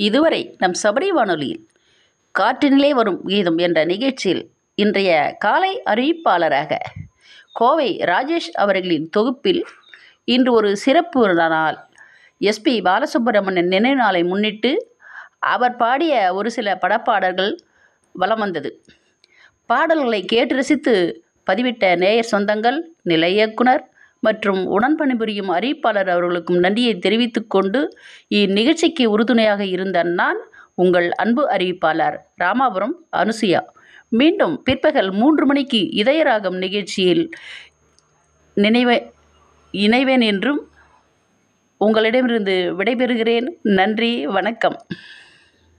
இதுவரை நம் சபரி வானொலியில் காற்றினிலே வரும் கீதம் என்ற நிகழ்ச்சியில் இன்றைய காலை அறிவிப்பாளராக கோவை ராஜேஷ் அவர்களின் தொகுப்பில் இன்று ஒரு சிறப்பு நாள் எஸ்பி பாலசுப்ரமணியன் நினைவு நாளை முன்னிட்டு அவர் பாடிய ஒரு சில படப்பாடல்கள் வலம் வந்தது பாடல்களை கேட்டு ரசித்து பதிவிட்ட நேயர் சொந்தங்கள் நிலை இயக்குனர் மற்றும் உடன் பணிபுரியும் அறிவிப்பாளர் அவர்களுக்கும் நன்றியை தெரிவித்துக் கொண்டு இந்நிகழ்ச்சிக்கு உறுதுணையாக இருந்த நான் உங்கள் அன்பு அறிவிப்பாளர் ராமாபுரம் அனுசுயா மீண்டும் பிற்பகல் மூன்று மணிக்கு இதயராகம் நிகழ்ச்சியில் நினைவே இணைவேன் என்றும் உங்களிடமிருந்து விடைபெறுகிறேன் நன்றி வணக்கம்